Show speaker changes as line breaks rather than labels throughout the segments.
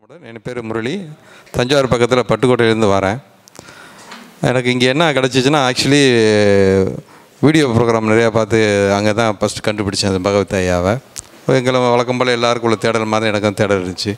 வணக்கம் என் பேர் முரளி தஞ்சாவூர் பக்கத்தில் பட்டுக்கோட்டையிலேருந்து வரேன் எனக்கு இங்கே என்ன கிடச்சிச்சின்னா ஆக்சுவலி வீடியோ ப்ரோக்ராம் நிறையா பார்த்து அங்கே தான் ஃபஸ்ட்டு கண்டுபிடிச்சேன் அது பகவத் ஐயாவை எங்களை வழக்கம் போல் எல்லாருக்கும் உள்ள தேடல் மாதிரி எனக்கும் தேடல் இருந்துச்சு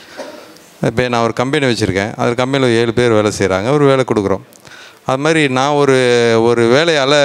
இப்போ நான் ஒரு கம்பெனி வச்சுருக்கேன் அது கம்பெனியில் ஏழு பேர் வேலை செய்கிறாங்க ஒரு வேலை கொடுக்குறோம் அது மாதிரி நான் ஒரு ஒரு வேலையால்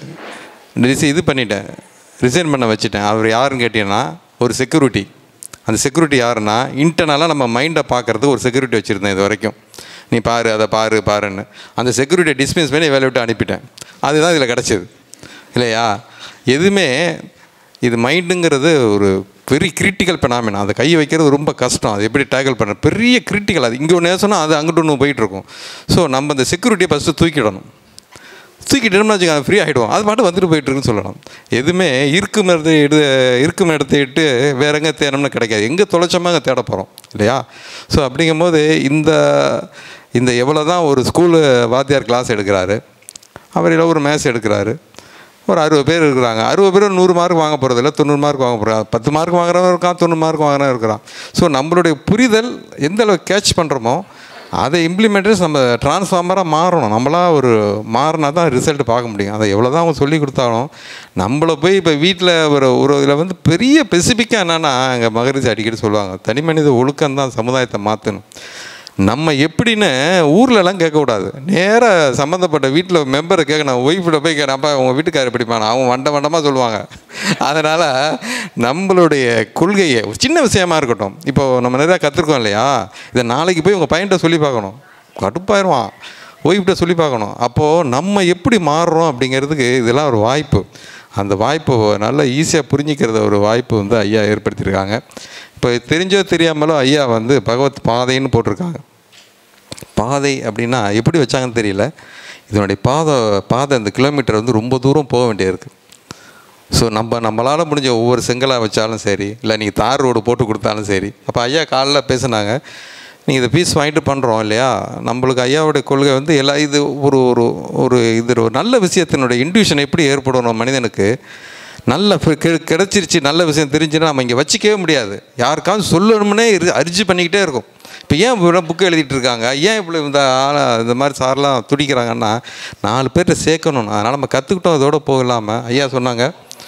ரிசி இது பண்ணிட்டேன் ரிசைன் பண்ண வச்சுட்டேன் அவர் யாருன்னு கேட்டீங்கன்னா ஒரு செக்யூரிட்டி அந்த செக்யூரிட்டி யாருன்னா இன்டர்னலாக நம்ம மைண்டை பார்க்குறதுக்கு ஒரு செக்யூரிட்டி வச்சுருந்தேன் இது வரைக்கும் நீ பாரு அதை பாரு பாருன்னு அந்த செக்யூரிட்டியை டிஸ்மிஸ் பண்ணி வேலையை விட்டு அனுப்பிட்டேன் அதுதான் இதில் கிடச்சிது இல்லையா எதுவுமே இது மைண்டுங்கிறது ஒரு வெரி கிரிட்டிக்கல் பெனாமினா அதை கை வைக்கிறது ரொம்ப கஷ்டம் அது எப்படி டேக்கிள் பண்ண பெரிய கிரிட்டிக்கல் அது இங்கே ஒன்று சொன்னால் அது அங்கிட்டு ஒன்று போயிட்டுருக்கும் ஸோ நம்ம இந்த செக்யூரிட்டியை ஃபஸ்ட்டு தூக்கிடணும் தூக்கிட்டோம்னா வச்சுக்கோங்க ஃப்ரீ ஆகிடுவோம் அது பாட்டு வந்துட்டு போயிட்டுருக்குன்னு சொல்லலாம் எதுவுமே இருக்கும் இடத்தை எடு இருக்கும் இடத்த இட்டு வேற எங்கே தேடணும்னு கிடைக்காது எங்கே தொலைச்சோமோ அங்கே தேட போகிறோம் இல்லையா ஸோ அப்படிங்கும்போது இந்த இந்த எவ்வளோ தான் ஒரு ஸ்கூலு வாத்தியார் கிளாஸ் எடுக்கிறாரு அவர் இல்லை ஒரு மேத்ஸ் எடுக்கிறாரு ஒரு அறுபது பேர் இருக்கிறாங்க அறுபது பேர் நூறு மார்க் வாங்க போகிறதில்ல தொண்ணூறு மார்க் வாங்க போகிறாங்க பத்து மார்க் வாங்குறவன் இருக்கான் தொண்ணூறு மார்க் வாங்குறவன் இருக்கிறான் ஸோ நம்மளுடைய புரிதல் எந்த அளவுக்கு கேட்ச் பண்ணுறோமோ அதை இம்ப்ளிமெண்டர்ஸ் நம்ம டிரான்ஸ்ஃபார்மராக மாறணும் நம்மளா ஒரு மாறினா தான் ரிசல்ட் பார்க்க முடியும் அதை எவ்வளோ தான் அவங்க சொல்லி கொடுத்தாலும் நம்மளை போய் இப்போ வீட்டில் ஒரு ஒரு இதில் வந்து பெரிய ஸ்பெசிஃபிக்காக என்னென்னா எங்கள் மகரிஷி அடிக்கடி சொல்லுவாங்க தனி மனித ஒழுக்கம் தான் சமுதாயத்தை மாற்றணும் நம்ம எப்படின்னு ஊர்லலாம் கேட்கக்கூடாது நேராக சம்மந்தப்பட்ட வீட்டில் மெம்பரை கேட்கணும் ஒய்ஃபில் போய் கேட்கணும் அப்பா உங்கள் வீட்டுக்காரர் படிப்பானா அவங்க வண்ட வண்டமாக சொல்லுவாங்க அதனால் நம்மளுடைய கொள்கையை ஒரு சின்ன விஷயமா இருக்கட்டும் இப்போ நம்ம நிறையா கற்றுருக்கோம் இல்லையா இதை நாளைக்கு போய் உங்கள் பையன்கிட்ட சொல்லி பார்க்கணும் கடுப்பாயிருவான் ஒய்ஃப்கிட்ட சொல்லி பார்க்கணும் அப்போது நம்ம எப்படி மாறுறோம் அப்படிங்கிறதுக்கு இதெல்லாம் ஒரு வாய்ப்பு அந்த வாய்ப்பு நல்லா ஈஸியாக புரிஞ்சிக்கிறத ஒரு வாய்ப்பு வந்து ஐயா ஏற்படுத்தியிருக்காங்க இப்போ தெரிஞ்சோ தெரியாமலோ ஐயா வந்து பகவத் பாதைன்னு போட்டிருக்காங்க பாதை அப்படின்னா எப்படி வச்சாங்கன்னு தெரியல இதனுடைய பாதை பாதை அந்த கிலோமீட்டர் வந்து ரொம்ப தூரம் போக வேண்டியிருக்கு ஸோ நம்ம நம்மளால் முடிஞ்ச ஒவ்வொரு செங்கலாக வச்சாலும் சரி இல்லை நீங்கள் தார் ரோடு போட்டு கொடுத்தாலும் சரி அப்போ ஐயா காலைல பேசுனாங்க நீங்கள் இதை பீஸ் வாங்கிட்டு பண்ணுறோம் இல்லையா நம்மளுக்கு ஐயாவுடைய கொள்கை வந்து எல்லா இது ஒரு ஒரு ஒரு இது ஒரு நல்ல விஷயத்தினுடைய இன்ட்யூஷன் எப்படி ஏற்படணும் மனிதனுக்கு நல்ல ஃபி- கி- கிடைச்சிருச்சு நல்ல விஷயம் தெரிஞ்சுன்னா நம்ம இங்கே வச்சிக்கவே முடியாது யாருக்காவது சொல்லணும்னே இரு அரிஜி பண்ணிக்கிட்டே இருக்கும் இப்போ ஏன் இவ்வளோ புக்கு எழுதிட்டு இருக்காங்க ஏன் இவ்வளோ இந்த ஆளை இந்த மாதிரி சார்லாம் துடிக்கிறாங்கன்னா நாலு பேர்கிட்ட சேர்க்கணும் அதனால் நம்ம கற்றுக்கிட்டோம் அதோட போகலாமல் ஐயா சொன்னாங்க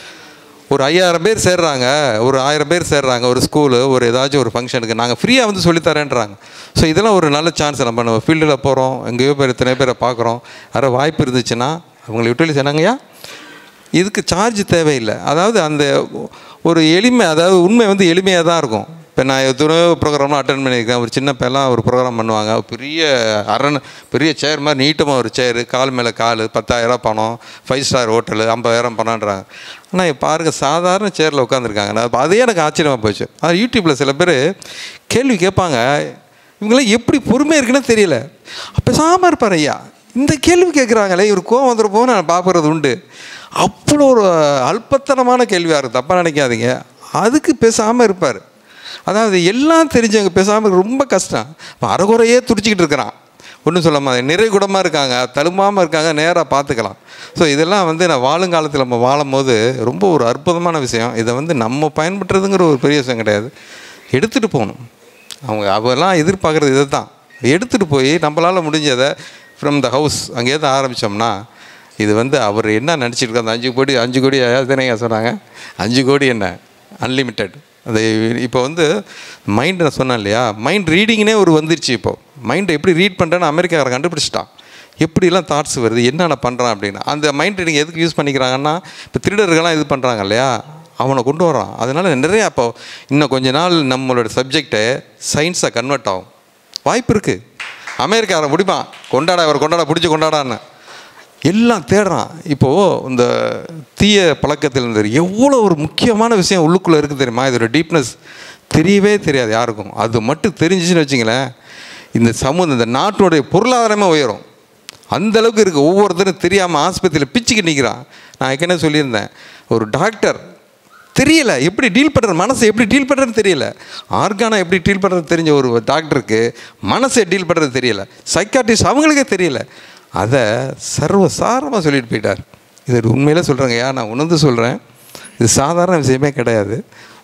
ஒரு ஐயாயிரம் பேர் சேர்றாங்க ஒரு ஆயிரம் பேர் சேர்றாங்க ஒரு ஸ்கூலு ஒரு ஏதாச்சும் ஒரு ஃபங்க்ஷனுக்கு நாங்கள் ஃப்ரீயாக வந்து சொல்லித்தரேன்றாங்க ஸோ இதெல்லாம் ஒரு நல்ல சான்ஸ் நம்ம நம்ம ஃபீல்டில் போகிறோம் எங்கேயோ பேர் இத்தனை பேரை பார்க்குறோம் யாரோ வாய்ப்பு இருந்துச்சுன்னா அவங்களை யூட்டிலைஸ் என்னங்கய்யா இதுக்கு சார்ஜ் தேவையில்லை அதாவது அந்த ஒரு எளிமை அதாவது உண்மை வந்து எளிமையாக தான் இருக்கும் இப்போ நான் எத்தனையோ ப்ரோக்ராம்லாம் அட்டன் பண்ணியிருக்கேன் ஒரு சின்ன பையன்லாம் ஒரு ப்ரோக்ராம் பண்ணுவாங்க பெரிய அரண் பெரிய சேர் மாதிரி நீட்டமாக ஒரு சேர் கால் மேலே கால் பத்தாயிரம் பணம் ஃபைவ் ஸ்டார் ஹோட்டலு ஐம்பதாயிரம் பணம்ன்றாங்க ஆனால் இப்போ பாருங்க சாதாரண சேரில் உட்காந்துருக்காங்க நான் அதே எனக்கு ஆச்சரியமாக போச்சு அது யூடியூப்பில் சில பேர் கேள்வி கேட்பாங்க இவங்களாம் எப்படி பொறுமை இருக்குன்னு தெரியல பேசாமல் இருப்பார் ஐயா இந்த கேள்வி கேட்குறாங்களே இவர் கோவம் வந்துருப்போம் நான் பார்க்குறது உண்டு அவ்வளோ ஒரு அல்பத்தனமான கேள்வியாக இருக்குது தப்பாக நினைக்காதீங்க அதுக்கு பேசாமல் இருப்பார் அதாவது எல்லாம் தெரிஞ்சவங்க பேசாமல் ரொம்ப கஷ்டம் இப்போ அறகுறையே துடிச்சிக்கிட்டு இருக்கிறான் ஒன்றும் சொல்லாம நிறைகுடமாக இருக்காங்க தழும்பாமல் இருக்காங்க நேராக பார்த்துக்கலாம் ஸோ இதெல்லாம் வந்து நான் வாழுங்காலத்தில் நம்ம வாழும் போது ரொம்ப ஒரு அற்புதமான விஷயம் இதை வந்து நம்ம பயன்படுத்துறதுங்கிற ஒரு பெரிய விஷயம் கிடையாது எடுத்துகிட்டு போகணும் அவங்க அவெல்லாம் எதிர்பார்க்குறது இதை தான் எடுத்துகிட்டு போய் நம்மளால் முடிஞ்சதை ஃப்ரம் த ஹவுஸ் அங்கேருந்து ஆரம்பித்தோம்னா இது வந்து அவர் என்ன நினச்சிட்டு இருக்காரு அந்த அஞ்சு கோடி அஞ்சு கோடி தானேங்க சொன்னாங்க அஞ்சு கோடி என்ன அன்லிமிட்டெட் அது இப்போ வந்து மைண்ட் நான் சொன்னேன் இல்லையா மைண்ட் ரீடிங்னே ஒரு வந்துருச்சு இப்போ மைண்டை எப்படி ரீட் பண்ணுறேன்னு அமெரிக்காக்காரன் கண்டுபிடிச்சிட்டான் எப்படிலாம் தாட்ஸ் வருது என்னென்ன பண்ணுறான் அப்படின்னு அந்த மைண்ட் ரீடிங் எதுக்கு யூஸ் பண்ணிக்கிறாங்கன்னா இப்போ திருடர்கள்லாம் இது பண்ணுறாங்க இல்லையா அவனை கொண்டு வரான் அதனால் நிறையா இப்போ இன்னும் கொஞ்ச நாள் நம்மளோட சப்ஜெக்டை சயின்ஸை கன்வெர்ட் ஆகும் வாய்ப்பு இருக்குது அமெரிக்காரன் பிடிப்பான் கொண்டாட அவர் கொண்டாட பிடிச்சி கொண்டாடான்னு எல்லாம் தேடுறான் இப்போது இந்த தீய பழக்கத்தில் இருந்து எவ்வளோ ஒரு முக்கியமான விஷயம் உள்ளுக்குள்ளே இருக்குது தெரியுமா இதோட டீப்னஸ் தெரியவே தெரியாது யாருக்கும் அது மட்டும் தெரிஞ்சிச்சுன்னு வச்சிங்களேன் இந்த சமூகம் இந்த நாட்டினுடைய பொருளாதாரமே உயரும் அந்த அளவுக்கு இருக்குது ஒவ்வொருத்தரும் தெரியாமல் ஆஸ்பத்திரியில் பிச்சுக்கு நிற்கிறான் நான் ஏற்கனவே சொல்லியிருந்தேன் ஒரு டாக்டர் தெரியல எப்படி டீல் பண்ணுற மனசை எப்படி டீல் பண்ணுறதுன்னு தெரியல ஆர்கானை எப்படி டீல் பண்ணுறது தெரிஞ்ச ஒரு டாக்டருக்கு மனசை டீல் பண்ணுறது தெரியல சைக்காட்டிஸ்ட் அவங்களுக்கே தெரியல அதை சர்வசாரமாக சொல்லிட்டு போயிட்டார் இது உண்மையிலே சொல்கிறேங்கய்யா நான் உணர்ந்து சொல்கிறேன் இது சாதாரண விஷயமே கிடையாது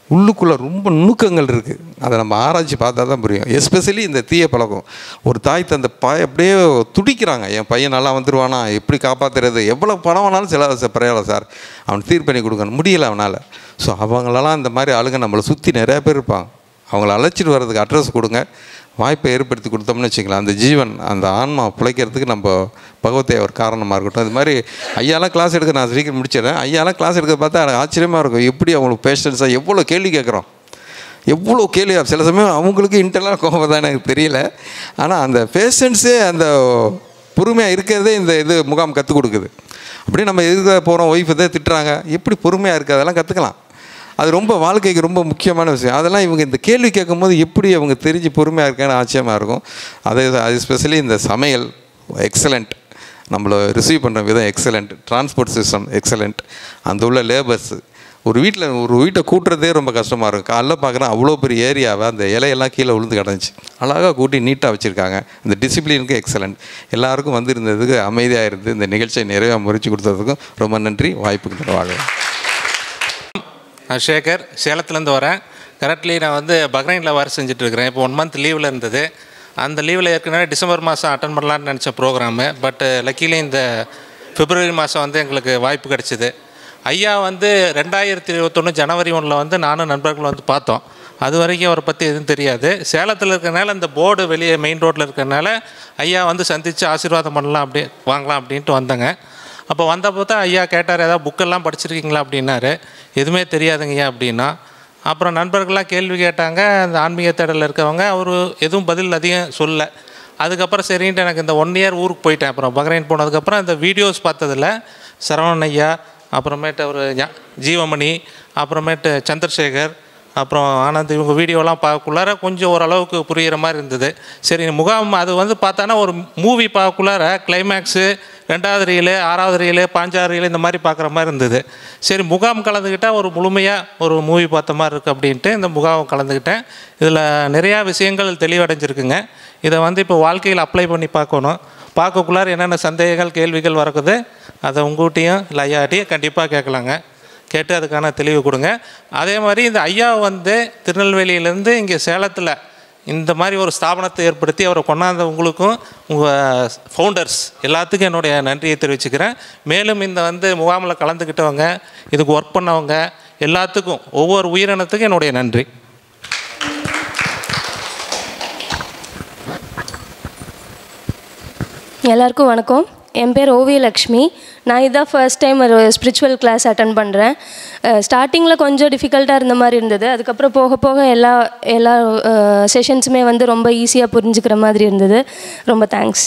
உள்ளுக்குள்ளே ரொம்ப நுணுக்கங்கள் இருக்குது அதை நம்ம ஆராய்ச்சி பார்த்தா தான் புரியும் எஸ்பெஷலி இந்த தீய பழக்கம் ஒரு தாய் தந்தை ப அப்படியே துடிக்கிறாங்க என் பையன் நல்லா வந்துடுவானா எப்படி காப்பாற்றுறது எவ்வளோ பணம் வேணாலும் செலவு பரவாயில்ல சார் அவன் தீர் பண்ணி கொடுக்கணும் முடியல அவனால் ஸோ அவங்களெல்லாம் இந்த மாதிரி ஆளுங்க நம்மளை சுற்றி நிறையா பேர் இருப்பாங்க அவங்கள அழைச்சிட்டு வர்றதுக்கு அட்ரஸ் கொடுங்க வாய்ப்பை ஏற்படுத்தி கொடுத்தோம்னு வச்சுக்கலாம் அந்த ஜீவன் அந்த ஆன்மா பிழைக்கிறதுக்கு நம்ம பகவத்தை ஒரு காரணமாக இருக்கட்டும் இது மாதிரி ஐயாலாம் கிளாஸ் எடுக்க நான் சீக்கிரம் முடிச்சிடுறேன் ஐயாலாம் கிளாஸ் எடுக்க பார்த்தா எனக்கு ஆச்சரியமாக இருக்கும் எப்படி அவங்களுக்கு பேஷன்ஸாக எவ்வளோ கேள்வி கேட்குறோம் எவ்வளோ கேள்வி சில சமயம் அவங்களுக்கு இன்டர்னலாக கோபம் தான் எனக்கு தெரியல ஆனால் அந்த பேஷன்ஸே அந்த பொறுமையாக இருக்கிறதே இந்த இது முகாம் கற்றுக் கொடுக்குது அப்படியே நம்ம எதுக்க போகிறோம் ஒய்ஃப் எதை திட்டுறாங்க எப்படி பொறுமையாக இருக்குது அதெல்லாம் கற்றுக்கலாம் அது ரொம்ப வாழ்க்கைக்கு ரொம்ப முக்கியமான விஷயம் அதெல்லாம் இவங்க இந்த கேள்வி கேட்கும்போது எப்படி அவங்க தெரிஞ்சு பொறுமையாக இருக்கான்னு ஆச்சரியமாக இருக்கும் அது அது ஸ்பெஷலி இந்த சமையல் எக்ஸலண்ட் நம்மளை ரிசீவ் பண்ணுற விதம் எக்ஸலண்ட் டிரான்ஸ்போர்ட் சிஸ்டம் எக்ஸலண்ட் அந்த உள்ள லேபர்ஸு ஒரு வீட்டில் ஒரு வீட்டை கூட்டுறதே ரொம்ப கஷ்டமாக இருக்கும் காலைல பார்க்குறேன் அவ்வளோ பெரிய ஏரியாவை அந்த இலையெல்லாம் கீழே விழுந்து கிடந்துச்சு அழகாக கூட்டி நீட்டாக வச்சுருக்காங்க இந்த டிசிப்ளினுக்கு எக்ஸலண்ட் எல்லாருக்கும் வந்திருந்ததுக்கு அமைதியாக இருந்து இந்த நிகழ்ச்சியை நிறைவாக முறிச்சு கொடுத்ததுக்கும் ரொம்ப நன்றி வாய்ப்புக்கு வாழ்வேன்
நான் சேகர் சேலத்துலேருந்து வரேன் கரெக்ட்லி நான் வந்து பக்ரைனில் வேறு செஞ்சுட்ருக்கிறேன் இப்போ ஒன் மந்த் லீவில் இருந்தது அந்த லீவில் ஏற்கனவே டிசம்பர் மாதம் அட்டன் பண்ணலான்னு நினச்ச ப்ரோக்ராமு பட் லக்கிலி இந்த பிப்ரவரி மாதம் வந்து எங்களுக்கு வாய்ப்பு கிடச்சிது ஐயா வந்து ரெண்டாயிரத்தி இருபத்தொன்று ஜனவரி ஒன்றில் வந்து நானும் நண்பர்கள் வந்து பார்த்தோம் அது வரைக்கும் அவரை பற்றி எதுவும் தெரியாது சேலத்தில் இருக்கிறனால இந்த போர்டு வெளியே மெயின் ரோட்டில் இருக்கிறனால ஐயா வந்து சந்தித்து ஆசீர்வாதம் பண்ணலாம் அப்படி வாங்கலாம் அப்படின்ட்டு வந்தேங்க அப்போ வந்தப்போ தான் ஐயா கேட்டார் ஏதாவது புக்கெல்லாம் படிச்சிருக்கீங்களா அப்படின்னாரு எதுவுமே தெரியாதுங்கய்யா அப்படின்னா அப்புறம் நண்பர்கள்லாம் கேள்வி கேட்டாங்க அந்த ஆன்மீக தேடலில் இருக்கவங்க அவர் எதுவும் பதில் அதிகம் சொல்லல அதுக்கப்புறம் சரின்ட்டு எனக்கு இந்த ஒன் இயர் ஊருக்கு போயிட்டேன் அப்புறம் பக்ரைன் போனதுக்கப்புறம் இந்த வீடியோஸ் பார்த்ததில் சரவணன் ஐயா அப்புறமேட்டு அவர் ஜீவமணி அப்புறமேட்டு சந்திரசேகர் அப்புறம் ஆனந்த் இவங்க வீடியோலாம் பார்க்கக்குள்ளார கொஞ்சம் ஓரளவுக்கு புரிகிற மாதிரி இருந்தது சரி முகாம் அது வந்து பார்த்தானா ஒரு மூவி பார்க்கக்குள்ளார கிளைமேக்ஸு ரெண்டாவது ரீலு ஆறாவது ரீலு பாஞ்சாவது ரீலு இந்த மாதிரி பார்க்குற மாதிரி இருந்தது சரி முகாம் கலந்துக்கிட்டால் ஒரு முழுமையாக ஒரு மூவி பார்த்த மாதிரி இருக்குது அப்படின்ட்டு இந்த முகாம் கலந்துக்கிட்டேன் இதில் நிறையா விஷயங்கள் தெளிவடைஞ்சிருக்குங்க இதை வந்து இப்போ வாழ்க்கையில் அப்ளை பண்ணி பார்க்கணும் பார்க்கக்குள்ளார என்னென்ன சந்தேகங்கள் கேள்விகள் வரக்குது அதை உங்கள்கிட்டையும் இல்லை ஐயாட்டையும் கண்டிப்பாக கேட்கலாங்க கேட்டு அதுக்கான தெளிவு கொடுங்க அதே மாதிரி இந்த ஐயா வந்து திருநெல்வேலியிலேருந்து இங்கே சேலத்தில் இந்த மாதிரி ஒரு ஸ்தாபனத்தை ஏற்படுத்தி அவரை கொண்டாந்த உங்களுக்கும் உங்கள் ஃபவுண்டர்ஸ் எல்லாத்துக்கும் என்னுடைய நன்றியை தெரிவிச்சுக்கிறேன் மேலும் இந்த வந்து முகாமில் கலந்துக்கிட்டவங்க இதுக்கு ஒர்க் பண்ணவங்க எல்லாத்துக்கும் ஒவ்வொரு உயிரினத்துக்கும் என்னுடைய நன்றி
எல்லாருக்கும் வணக்கம் என் பேர் ஓவியலக்ஷ்மி நான் இதான் ஃபர்ஸ்ட் டைம் ஒரு ஸ்பிரிச்சுவல் கிளாஸ் அட்டன் பண்ணுறேன் ஸ்டார்டிங்கில் கொஞ்சம் டிஃபிகல்ட்டாக இருந்த மாதிரி இருந்தது அதுக்கப்புறம் போக போக எல்லா எல்லா செஷன்ஸுமே வந்து ரொம்ப ஈஸியாக புரிஞ்சுக்கிற மாதிரி இருந்தது ரொம்ப தேங்க்ஸ்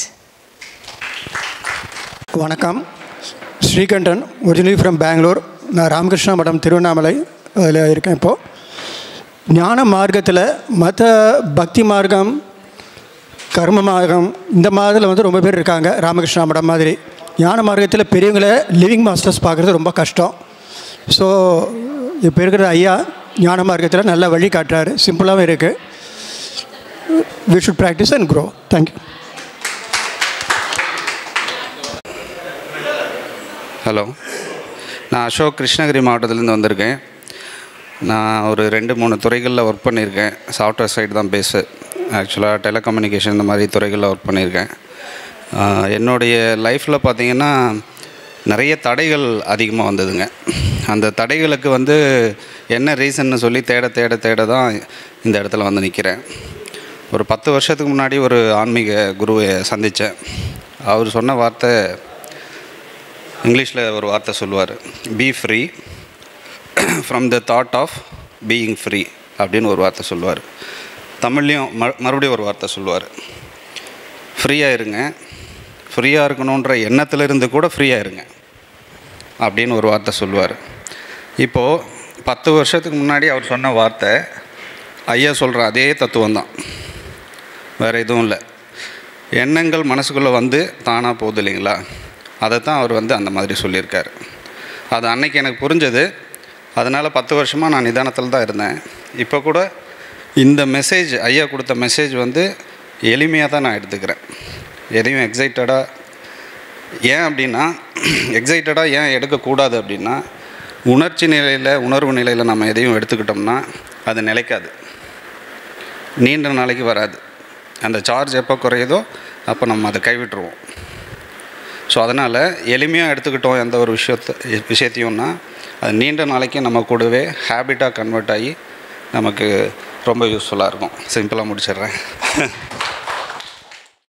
வணக்கம் ஸ்ரீகண்டன் ஒரிஜினலி ஃப்ரம் பெங்களூர் நான் ராமகிருஷ்ணா மடம் திருவண்ணாமலை அதில் இருக்கேன் இப்போது ஞான மார்க்கத்தில் மற்ற பக்தி மார்க்கம் கர்ம மார்க்கம் இந்த மாதிரில் வந்து ரொம்ப பேர் இருக்காங்க ராமகிருஷ்ணா மடம் மாதிரி ஞான மார்க்கத்தில் பெரியவங்களை லிவிங் மாஸ்டர்ஸ் பார்க்குறது ரொம்ப கஷ்டம் ஸோ இப்போ இருக்கிற ஐயா ஞான மார்க்கத்தில் நல்ல வழி காட்டுறாரு சிம்பிளாகவும் இருக்குது we should practice and grow thank you
hello நான் அசோக் கிருஷ்ணகிரி மாவட்டத்துலேருந்து வந்திருக்கேன் நான் ஒரு ரெண்டு மூணு துறைகளில் ஒர்க் பண்ணியிருக்கேன் சாஃப்ட்வேர் சைடு தான் பேஸு ஆக்சுவலாக டெலிகம்யூனிகேஷன் இந்த மாதிரி துறைகளில் ஒர்க் பண்ணியிருக்கேன் ஆஹ் என்னுடைய லைஃப்பில் பார்த்தீங்கன்னா நிறைய தடைகள் அதிகமாக வந்ததுங்க அந்த தடைகளுக்கு வந்து என்ன ரீசன்னு சொல்லி தேட தேட தேட தான் இந்த இடத்துல வந்து நிற்கிறேன் ஒரு பத்து வருஷத்துக்கு முன்னாடி ஒரு ஆன்மீக குருவை சந்தித்தேன் அவர் சொன்ன வார்த்தை இங்கிலீஷில் ஒரு வார்த்தை சொல்லுவார் be free from the thought of being free அப்படின்னு ஒரு வார்த்தை சொல்லுவார் தமிழ்லேயும் ம மறுபடியும் ஒரு வார்த்தை சொல்லுவார் ஃப்ரீயாக இருங்க ஃப்ரீயாக இருக்கணுன்ற எண்ணத்திலிருந்து கூட ஃப்ரீயாக இருங்க அப்படின்னு ஒரு வார்த்தை சொல்லுவார் இப்போது பத்து வருஷத்துக்கு முன்னாடி அவர் சொன்ன வார்த்தை ஐயா சொல்கிற அதே தத்துவம் தான் வேறு எதுவும் இல்லை எண்ணங்கள் மனசுக்குள்ளே வந்து தானாக போகுது இல்லைங்களா அதை தான் அவர் வந்து அந்த மாதிரி சொல்லியிருக்காரு அது அன்னைக்கு எனக்கு புரிஞ்சது அதனால் பத்து வருஷமாக நான் நிதானத்தில் தான் இருந்தேன் இப்போ கூட இந்த மெசேஜ் ஐயா கொடுத்த மெசேஜ் வந்து எளிமையாக தான் நான் எடுத்துக்கிறேன் எதையும் எக்ஸைட்டடாக ஏன் அப்படின்னா எக்ஸைட்டடாக ஏன் எடுக்கக்கூடாது அப்படின்னா உணர்ச்சி நிலையில் உணர்வு நிலையில் நம்ம எதையும் எடுத்துக்கிட்டோம்னா அது நிலைக்காது நீண்ட நாளைக்கு வராது அந்த சார்ஜ் எப்போ குறையுதோ அப்போ நம்ம அதை கைவிட்டுருவோம் ஸோ அதனால் எளிமையாக எடுத்துக்கிட்டோம் எந்த ஒரு விஷயத்த விஷயத்தையும்னா அது நீண்ட நாளைக்கு நம்ம கூடவே ஹேபிட்டாக கன்வெர்ட் ஆகி நமக்கு ரொம்ப யூஸ்ஃபுல்லாக இருக்கும் சிம்பிளாக முடிச்சிடுறேன்